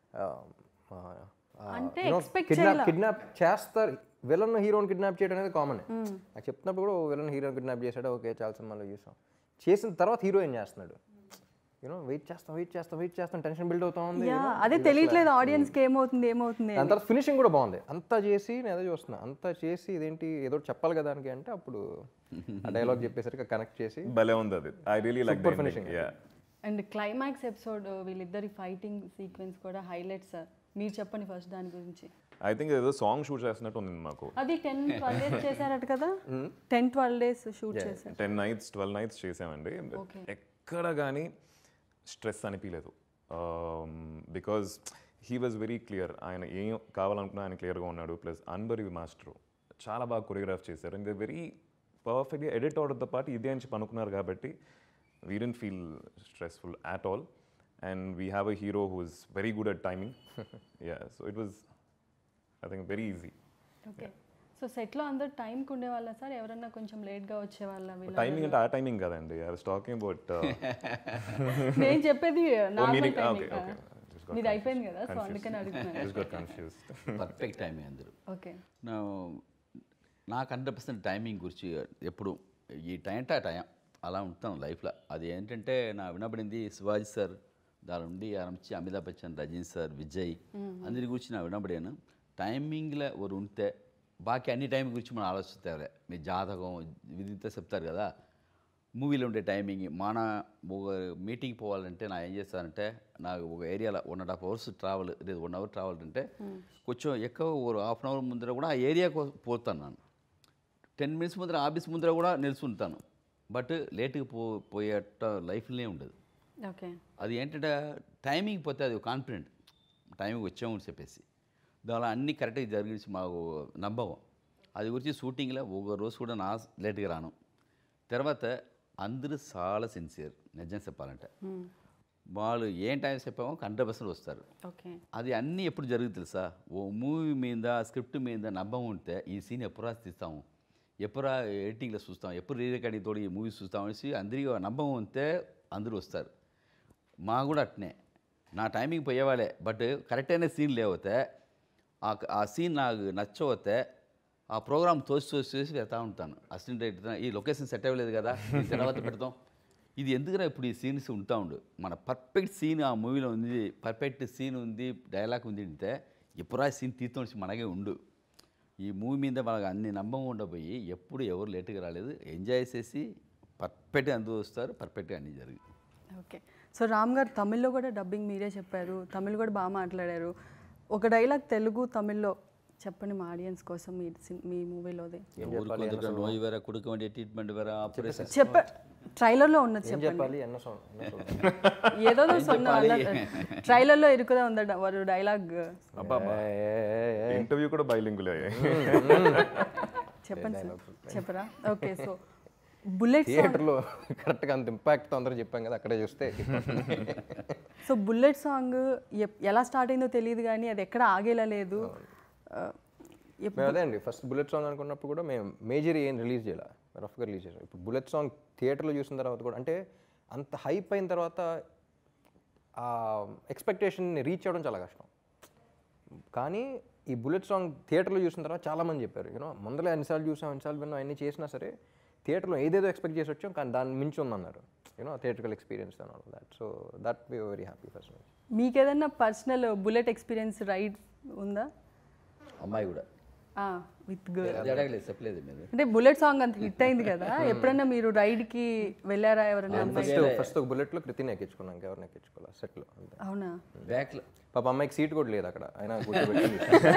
అంటే expect కిడ్నాప్ చేయలా. కిడ్నాప్ చేస్తారు విలన్ హీరోని కిడ్నాప్ చేయడం అనేది కామన్ నాకు చెప్తున్నప్పుడు కూడా విలన్ హీరోని కిడ్నాప్ చేశాడు ఓకే చాలా సినిమాలో చూసాం చేసిన తర్వాత హీరో ఏం చేస్తున్నాడు యూనో వెయిట్ చేస్తాం వెయిట్ చేస్తాం వెయిట్ చేస్తాం టెన్షన్ బిల్డ్ అవుతా ఉంది యా you know. అదే తెలియట్లేదు ఆడియన్స్ కి ఏమవుతుంది ఏమవుతుంది దాని తర్వాత ఫినిషింగ్ కూడా బాగుంది అంతా చేసి నేను అదే చూస్తున్నా అంతా చేసి ఇదేంటి ఏదో ఒకటి చెప్పాలి కదా దానికి అంటే అప్పుడు ఆ డైలాగ్ చెప్పేసరికి కనెక్ట్ చేసి భలే ఉంది అది I really like Super finishing. Yeah and climax episode వీళ్ళిద్దరి ఫైటింగ్ సీక్వెన్స్ కూడా హైలైట్ సార్ మీరు చెప్పండి ఫస్ట్ దాని గురించి ఐ థింక్ ఏదో సాంగ్ షూట్ చేస్తున్నట్టు ఉంది మాకు అది టెన్ ట్వెల్వ్ డేస్ చేశారట కదా టెన్ ట్వెల్వ్ డేస్ షూట్ చేశారు టెన్ నైట్స్ ట్వెల్వ్ నైట్స్ చేసామండి ఎక్కడ కానీ స్ట్రెస్ అనిపించలేదు because he was very clear ఆయన ఏం కావాలనుకున్నా ఆయన క్లియర్గా ఉన్నాడు ప్లస్ అన్బరి మాస్టర్ చాలా బాగా కొరియోగ్రాఫ్ చేశారు అండ్ వెరీ పర్ఫెక్ట్గా ఎడిట్ అవడంతో పాటు ఇదే అని చెప్పి అనుకున్నారు కాబట్టి we didn't feel stressful at all and we have a hero who is very good at timing yeah so it was I think very easy okay so సెట్లో అందరు టైంకి ఉండేవాళ్ళ సార్ ఎవరన్నా కొంచెం లేట్గా వచ్చేవాళ్ళ వీళ్ళ టైమింగ్ అంటే ఆ టైమింగ్ కదండి ఐ వాస్ టాకింగ్ అబౌట్ నేను చెప్పేది normal meaning- timing okay, okay. Just got మీది అయిపోయింది కదా సో అందుకని అడుగుతున్నాను just got confused. పర్ఫెక్ట్ టైమే అందరూ ఓకే నా నాకు హండ్రెడ్ పర్సెంట్ టైమింగ్ గురించి ఎప్పుడు ఈ టైం టు ఆ టైం అలా ఉంటాం లైఫ్లో అది ఏంటంటే నా వినబడింది శివాజీ సార్ దాని నుండి ఆరంభించి అమితాబ్ బచ్చన్ రజనీ సార్ విజయ్ అందరి గురించి నా వినబడాను టైమింగ్లో ఒక ఉంటే బాకీ అన్ని టైం గురించి మనం ఆలోచిస్తారు మీ జాతకం విధితో చెప్తారు కదా మూవీలో ఉండే టైమింగ్ మన ఒక మీటింగ్ పోవాలంటే నా ఏం చేస్తానంటే నాకు ఒక ఏరియాలో one and half hours travel లేదు వన్ అవర్ ట్రావెల్ అంటే కొంచెం ఎక్కువ ఒక హాఫ్ అన్ అవర్ ముందర కూడా ఆ ఏరియాకు పోతాను నేను టెన్ మినిట్స్ ముందర ఆఫీస్ ముందర కూడా నిలుచుంటాను బట్ లేట్గా పో పోయేట లైఫ్లోనే ఉండదు ఓకే అది ఏంటంటే టైమింగ్ పోతే అది కాన్ఫిడెంట్ టైంకి వచ్చామని చెప్పేసి దానిలో అన్ని కరెక్ట్గా జరిగించి మాకు నమ్మకం అది గురించి షూటింగ్లో ఒక రోజు కూడా నా లేట్గా రాను తర్వాత అందరూ చాలా సిన్సియర్ నిజం చెప్పాలంటే వాళ్ళు ఏం టైం చెప్పామో హండ్రెడ్ పర్సెంట్ వస్తారు ఓకే అది అన్నీ ఎప్పుడు జరుగుతుంది తెలుసా ఓ మూవీ మీద స్క్రిప్ట్ మీద నమ్మకం ఉంటే ఈ సీన్ ఎప్పుడు రాసి తీస్తాము ఎప్పుడు ఎడిటింగ్లో చూస్తాం ఎప్పుడు రీ రికార్డింగ్ తోటి ఈ మూవీ చూస్తాం అనేసి అందరికీ నమ్మకం ఉంటే అందరూ వస్తారు మా కూడా అట్నే నా టైమింగ్ పోయేవాళ్ళే బట్ కరెక్ట్ అయిన సీన్ లేకపోతే ఆ ఆ సీన్ నాకు నచ్చకపోతే ఆ ప్రోగ్రామ్ తోసి తోసి తోసి వెళ్తా ఉంటాను అసిస్టెంట్ డైరెక్టర్ ఈ లొకేషన్ సెట్ అవ్వలేదు కదా ఈ తర్వాత పెడతాం ఇది ఎందుకురా ఇప్పుడు ఈ సీన్స్ ఉంటా ఉండు మన పర్ఫెక్ట్ సీన్ ఆ మూవీలో ఉంది పర్ఫెక్ట్ సీన్ ఉంది డైలాగ్ ఉంది అంటే ఎప్పుడు ఆ సీన్ తీర్చి మనగే ఉండు ఈ మూవీ మీద వాళ్ళకి అన్ని నమ్మకం ఉండబోయి ఎప్పుడు ఎవరు లేట్గా రాలేదు ఎంజాయ్ చేసి పర్ఫెక్ట్గా అందరూ వస్తారు పర్ఫెక్ట్గా అన్నీ జరిగి ఓకే సో రామ్ గారు తమిళ్లో కూడా డబ్బింగ్ మీరే చెప్పారు తమిళ్ కూడా బాగా మాట్లాడారు ఒక డైలాగ్ తెలుగు తమిళ్లో చెప్పండి మా ఆడియన్స్ కోసం మీ సిన్- మీ మూవీలోది ఊరికి నోయి వేరే కుడుకు వండి ట్రీట్మెంట్ వేరే ఆపరేషన్ చెప్ప ట్రైలర్లో ఉన్నది ఏం చెప్పండి చెప్పాలి ఎన్న సాంగ్ ఎన్న సాంగ్ ఏదో సొన్న ట్రైలర్లో ఇరుకుదా ఉందా వారు డైలాగ్ ఇంటర్వ్యూ కూడా బైలింగులే చెప్పండి సార్ చెప్పరా ఓకే సో బుల్లెట్ థియేటర్లో కరెక్ట్గా అంత ఇంపాక్ట్ అందరూ చెప్పాం కదా అక్కడే చూస్తే సో బుల్లెట్ సాంగ్ ఎలా స్టార్ట్ అయిందో తెలియదు కానీ అది ఎక్కడ ఆగేలా లేదు ఆ, ఎప్- మేము అదే అండి ఫస్ట్ బుల్లెట్ సాంగ్ అనుకున్నప్పుడు కూడా మేము మేజర్ ఏం రిలీజ్ చేయాలి రఫ్గా రిలీజ్ చేసాం ఇప్పుడు బుల్లెట్ సాంగ్ థియేటర్లో చూసిన తర్వాత కూడా అంటే అంత హైప్ అయిన తర్వాత ఆ ఎక్స్పెక్టేషన్ని రీచ్ అవ్వడం చాలా కష్టం కానీ ఈ బుల్లెట్ సాంగ్ థియేటర్లో చూసిన తర్వాత చాలామంది చెప్పారు యూనో ముందలే ఎన్నిసార్లు చూసాం ఎన్నిసార్లు విన్నాం అన్ని చేసినా సరే థియేటర్లో ఏదేదో ఎక్స్పెక్ట్ చేసి వచ్చాం కానీ దాని మించి ఉందన్నారు you know theatrical experience and all that so that we very happy first మీకు ఏదన్నా పర్సనల్ బుల్లెట్ ఎక్స్పీరియన్స్ రైడ్ ఉందా అమ్మాయి కూడా విత్ గర్ల్ అది అడగలేదు చెప్పలేదు మీరు అంటే బుల్లెట్ సాంగ్ అంత హిట్ అయింది కదా ఎప్పుడన్నా మీరు రైడ్కి వెళ్ళారా ఎవరైనా ఫస్ట్ ఫస్ట్ ఒక బుల్లెట్లో కృతిని ఎక్కించుకున్నాం ఇంకెవరిని ఎక్కించుకోవాలి సెట్లో అంతే అవునా బ్యాక్లో పాప అమ్మాయికి సీట్ కూడా లేదు అక్కడ అయినా కూర్చోబెట్టి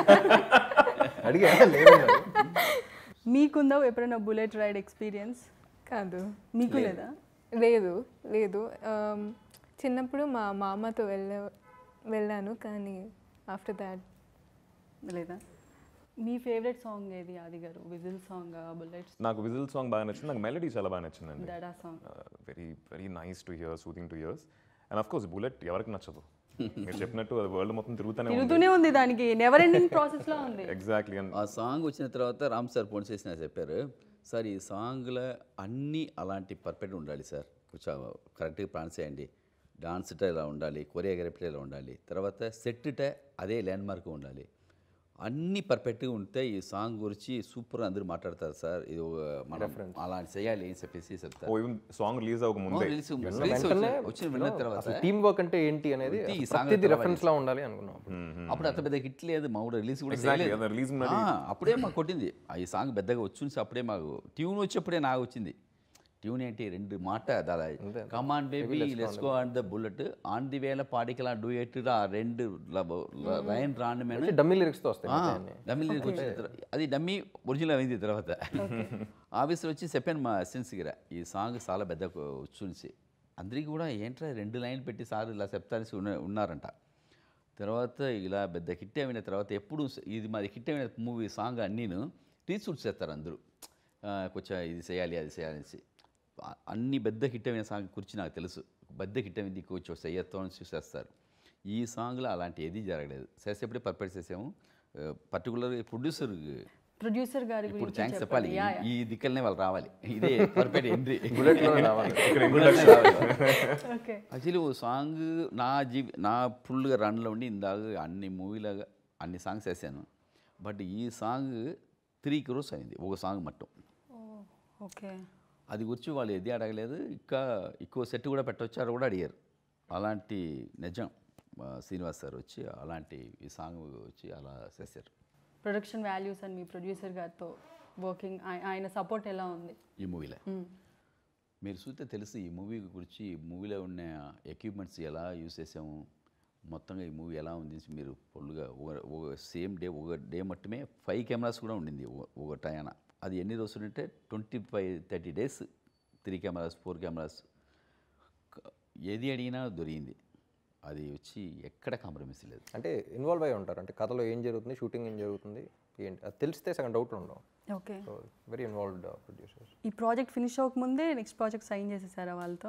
అడిగా లేదు అన్నారు. మీకుందా ఎప్పుడైనా బుల్లెట్ రైడ్ ఎక్స్పీరియన్స్ కాదు మీకు లేదా లేదు లేదు Um, చిన్నప్పుడు మా మామతో వెళ్ళ వెళ్ళాను కానీ ఆఫ్టర్ దాట్ లేదా మీ ఫేవరెట్ సాంగ్ ఏది ఆది గారు విజిల్ సాంగ్ బుల్లెట్ నాకు విజిల్ సాంగ్ బాగా నచ్చింది నాకు మెలడీ చాలా బాగా నచ్చిందండి Dhada song very very nice to hear soothing to ears and of course bullet ఎవరికి నచ్చదు మీరు చెప్పినట్టు అది వరల్డ్ మొత్తం తిరుగుతూనే ఉంది తిరుగుతూనే ఉంది దానికి నెవర్ ఎండింగ్ ప్రాసెస్ లో ఉంది ఎగ్జాక్ట్లీ అండ్ ఆ సాంగ్ వచ్చిన తర్వాత రామ్ సార్ ఫోన్ చేసిన చెప్పారు సార్ ఈ సాంగ్లో అన్నీ అలాంటి పర్ఫెక్ట్ ఉండాలి సార్ కొంచెం కరెక్ట్గా ప్లాన్ చేయండి డాన్స్ ఇలా ఉండాలి కొరియోగ్రఫీ ఇలా ఉండాలి తర్వాత సెట్ అదే ల్యాండ్ మార్క్ ఉండాలి అన్నీ పర్ఫెక్ట్గా ఉంటే ఈ సాంగ్ గురించి సూపర్ అందరూ మాట్లాడతారు సార్ ఇది ఒక మనం అలాంటి చేయాలి అని చెప్పేసి చెప్తారు ఓ ఈవెన్ సాంగ్ రిలీజ్ అవ్వక ముందే రిలీజ్ రిలీజ్ వచ్చిన వచ్చిన విన్న తర్వాత అసలు టీమ్ వర్క్ అంటే ఏంటి అనేది ఈ అసలు సాంగ్ ప్రతిదీ రెఫరెన్స్ లా ఉండాలి అనుకున్నాం అప్పుడు అంత పెద్ద హిట్ లేదు మా కూడా రిలీజ్ కూడా Exactly, చేయలేదు. అది release ఆ, అప్పుడే మాకు కొట్టింది ఆ ఈ సాంగ్ పెద్దగా వచ్చి అప్పుడే మాకు ట్యూన్ వచ్చేప్పుడే నాకు వచ్చింది ట్యూన్ ఏంటి రెండు మాట దాదా come on baby let's go on the bullet on the వేల పాడికలా డూ ఎట్ ఆ రెండు లైన్ రాండ్ మీద డమ్మీ లిరిక్స్ తో వస్తాయి మిగతా అన్ని. డమ్మీ లిరిక్ వచ్చిన తర్వాత అది డమ్మీ ఒరిజినల్ అయింది తర్వాత ఆఫీస్లో వచ్చి చెప్పాను మా అసిస్టెంట్స్ దగ్గర ఈ సాంగ్ చాలా పెద్ద వచ్చునిసి అందరికీ కూడా ఏంట్రా రెండు లైన్లు పెట్టి సార్ ఇలా చెప్తారని ఉన్న ఉన్నారంట తర్వాత ఇలా పెద్ద హిట్ అయిన తర్వాత ఎప్పుడు ఇది మాది హిట్ అయిన మూవీ సాంగ్ అన్నీను రీషూట్ చేస్తారు అందరూ ఆ, కొంచెం ఇది చేయాలి అది చేయాలి అనేసి ఆ- అన్ని పెద్ద హిట్ అయిన సాంగ్ గురించి నాకు తెలుసు పెద్ద హిట్ అయింది కొంచెం చెయ్యత్వం అని చూసేస్తారు ఈ సాంగ్లో అలాంటి ఏది జరగలేదు చేసేప్పుడే పర్ఫెక్ట్ చేసాము పర్టికులర్ ప్రొడ్యూసర్ ప్రొడ్యూసర్ గారి ఇప్పుడు గురించి థ్యాంక్స్ చెప్పాలి చెప్పండి యా, యా. ఈ దిక్కలనే వాళ్ళు రావాలి ఇదే పర్ఫెక్ట్ ఎంట్రీ బుల్లెట్లోనే రావాలి ఓకే యాక్చువల్లీ ఓ సాంగ్ నా జీవి నా ఫుల్గా రన్లో ఉండి ఇందాక అన్ని మూవీలాగా అన్ని సాంగ్స్ వేసాను బట్ ఈ సాంగ్ త్రీ క్రోర్స్ అయింది ఒక సాంగ్ మట్టం ఓకే అది గురించి వాళ్ళు ఏది అడగలేదు ఇంకా ఎక్కువ సెట్ కూడా పెట్టొచ్చారు కూడా అడిగారు అలాంటి నిజం ఆ, శ్రీనివాస్ సార్ వచ్చి అలాంటి ఈ సాంగ్ వచ్చి అలా చేశారు ప్రొడక్షన్ వాల్యూస్ అని మీ ప్రొడ్యూసర్ గారితో వర్కింగ్ ఆయన సపోర్ట్ ఎలా ఉంది ఈ మూవీలో మీరు చూస్తే తెలుసు ఈ మూవీ గురించి ఈ మూవీలో ఉన్న ఎక్విప్మెంట్స్ ఎలా యూస్ చేసాము మొత్తంగా ఈ మూవీ ఎలా ఉంది అని మీరు ఫుల్గా ఒక ఒక సేమ్ డే ఒక డే మట్టుమే ఫైవ్ కెమెరాస్ కూడా ఉండింది ఒక- ఒక టైన అది ఎన్ని రోజులు అంటే twenty five thirty days three cameras four cameras ఏది అడిగినా దొరికింది అది వచ్చి ఎక్కడ కాంప్రమైజ్ లేదు అంటే ఇన్వాల్వ్ అయి ఉంటారు అంటే కథలో ఏం జరుగుతుంది షూటింగ్ ఏం జరుగుతుంది ఏంటి అది తెలిస్తే సగం డౌట్ ఉండవు okay so very involved producers ఈ ప్రాజెక్ట్ ఫినిష్ అవ్వకముందే నెక్స్ట్ ప్రాజెక్ట్ సైన్ చేసేసారా వాళ్ళతో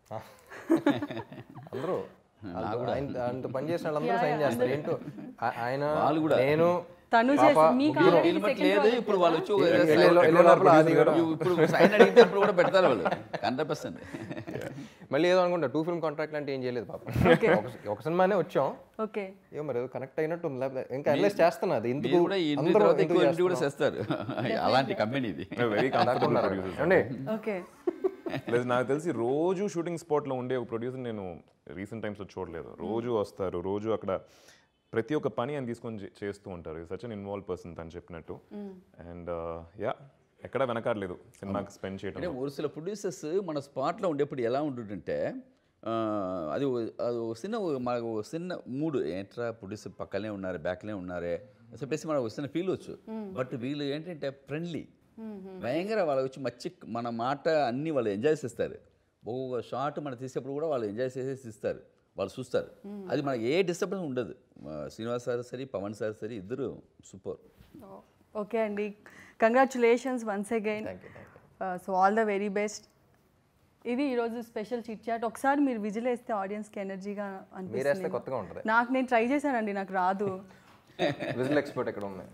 అందరూ ఆయన ఆయనతో పని చేసిన వాళ్ళందరూ సైన్ చేస్తారు ఏంటో ఆ- ఆయన నేను తను పాప, చేసి మీకు ముగ్గురు. already హెల్మెట్ second లేదు project ఇప్పుడు వాళ్ళు వచ్చి ఒక ఎల్లో- ఎల్లో- ఎల్లో లోపల ఆది కూడా. ఇప్పుడు సైన్ అడిగితే అప్పుడు కూడా పెడతారు వాళ్ళు హండ్రెడ్ పర్సెంట్ మళ్ళీ ఏదో అనుకుంటా టూ ఫిల్మ్ కాంట్రాక్ట్ అంటే ఏం చేయలేదు పాప ఒక- ఒక సినిమానే వచ్చాం ఓకే ఏమో మరి ఏదో కనెక్ట్ అయినట్టు ఉంది లేకపోతే ఇంకా అనలైజ్ చేస్తున్నా అది ఎందుకు మీరు కూడా ఈ ఇంటి అందరూ తర్వాత ఎందుకు ఎక్కువ ఇంటి కూడా చేస్తున్నారు? చేస్తారు అలాంటి కంపెనీ ఇది వెరీ కంఫర్టబుల్ ప్రొడ్యూసర్ ఏమండి ఓకే లేదు నాకు తెలిసి రోజు షూటింగ్ స్పాట్లో ఉండే ఒక ప్రొడ్యూసర్ నేను రీసెంట్ టైమ్స్లో చూడలేదు రోజు వస్తారు రోజు అక్కడ ప్రతి ఒక్క పని ఆయన తీసుకొని చే- చేస్తూ ఉంటారు సచ్ అన్ ఇన్వాల్వ్ పర్సన్ తను చెప్పినట్టు అండ్ యా ఎక్కడ వెనకాడలేదు సినిమాకి స్పెండ్ చేయడం అంటే ఒరిసిల ప్రొడ్యూసర్స్ మన స్పాట్లో ఉండేప్పుడు ఎలా ఉంటుందంటే ఆ, అది ఓ- అది ఒక చిన్న ఓ- మనకు ఒక చిన్న మూడు ఏంట్రా ప్రొడ్యూసర్ పక్కనే ఉన్నారు బ్యాక్లే ఉన్నారే చెప్పేసి మనకు ఒక చిన్న ఫీల్ వచ్చు బట్ వీళ్ళు ఏంటంటే ఫ్రెండ్లీ భయంకర వాళ్ళు వచ్చి మచ్చి మన మాట అన్నీ వాళ్ళు ఎంజాయ్ చేస్తారు ఒక్కొక్క షాట్ మనం తీసేప్పుడు కూడా వాళ్ళు ఎంజాయ్ చేసేసి ఇస్తారు వాళ్ళు చూస్తారు అది మనకి ఏ డిస్టర్బెన్స్ ఉండదు ఆ, శ్రీనివాస్ సార్ సరే పవన్ సార్ సరే ఇద్దరు సూపర్ ఓకే అండి congratulations once again so all the very best ఇది ఈరోజు స్పెషల్ చిట్ చాట్ ఒకసారి మీరు విజిల్ వేస్తే ఆడియన్స్కి ఎనర్జీగా మీరేస్తే అనిపిస్తుంది కొత్తగా ఉంటుంది నాకు నేను ట్రై చేశానండి నాకు రాదు విజిల్ ఎక్స్పర్ట్ ఎక్కడ ఉంది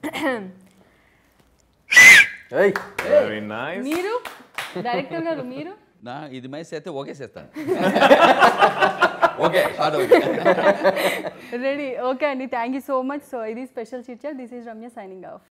ఏయ్ వెరీ నైస్ మీరు డైరెక్టర్ గారు మీరు నా ఇది మైస్ అయితే ఓకే చేస్తాను okay short okay ready okay అండి thank you so much so ఇది special chit chat this is Ramya signing of